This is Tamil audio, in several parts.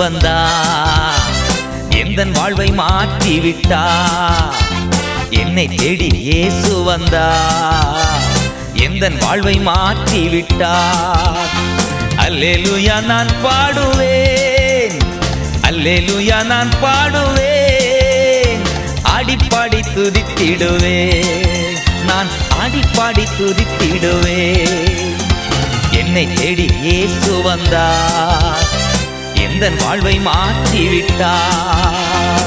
வந்தா எந்தன் வாழ்வை மாற்றி விட்டா என்னை தேடி இயேசு வந்தா எந்தன் வாழ்வை மாற்றி விட்டா அல்லேலூயா நான் பாடுவேன் அல்லேலூயா நான் பாடுவேன் ஆடிப்பாடி துதித்திடுவேன் நான் ஆடிப்பாடி துதித்திடுவேன் என்னை தேடி இயேசு வந்தார் எந்தன் வாழ்வை மாற்றி விட்டார்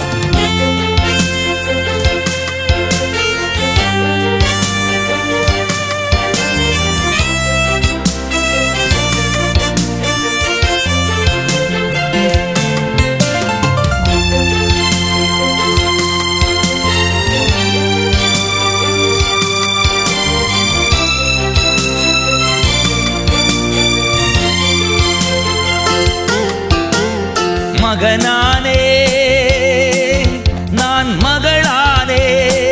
மகனானே நான் மகளானே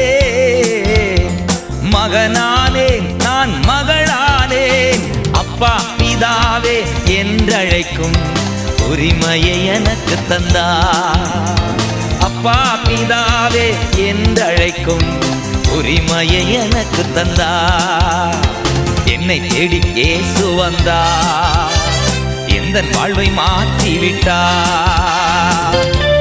மகனானே நான் மகளானே அப்பா பிதாவே என்றழைக்கும் உரிமையை எனக்கு தந்தா அப்பா பிதாவே என்றழைக்கும் உரிமையை எனக்கு தந்தா என்னை தேடி இயேசு வந்தா எந்தன் வாழ்வை மாற்றி விட்டார்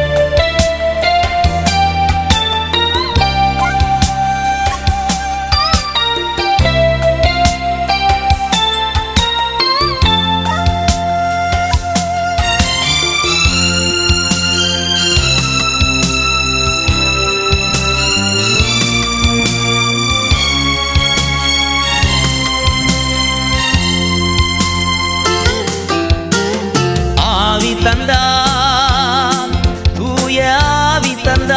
ஆவி தந்தான் தூய ஆவி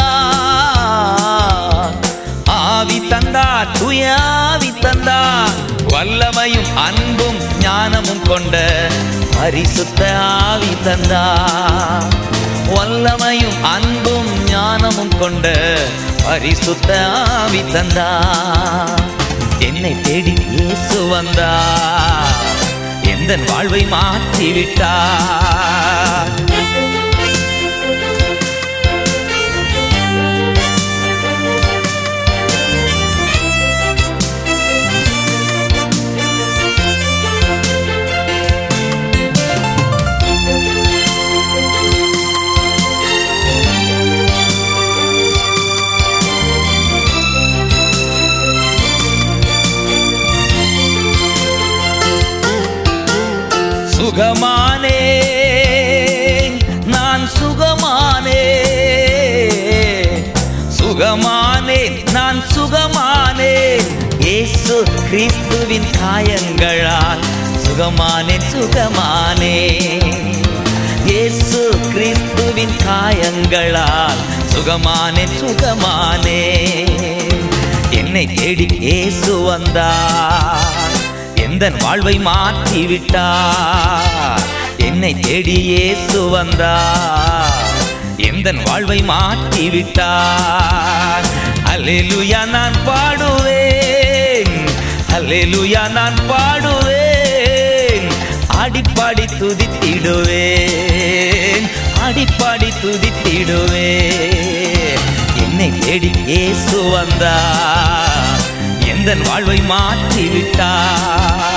தந்தான் ஆவி தந்தார் தூய ஆவி தந்தார் வல்லமையும் அன்பும் ஞானமும் கொண்ட பரிசுத்த ஆவி தந்தார் வல்லமையும் அன்பும் ஞானமும் கொண்ட பரிசுத்த ஆவி தந்தார் என்னை தேடி இயேசு வந்தார் எந்தன் வாழ்வை மாற்றி விட்டார் சுகமானே நான் சுகமானே சுகமானே நான் சுகமானே இயேசு கிறிஸ்துவின் காயங்களால் சுகமானே சுகமானே இயேசு கிறிஸ்துவின் காயங்களால் சுகமானே சுகமானே என்னை தேடி இயேசு வந்தார் எந்தன் வாழ்வை மாற்றி விட்டார் என்னை தேடி இயேசு வந்தார் எந்தன் வாழ்வை மாற்றி விட்டார் அல்லேலூயா நான் பாடுவேன் அல்லேலூயா நான் பாடுவேன் ஆடிப்பாடி துதித்திடுவேன் ஆடிப்பாடி துதித்திடுவேன் என்னை தேடி இயேசு வந்தார் எந்தன் வாழ்வை மாற்றி விட்டார்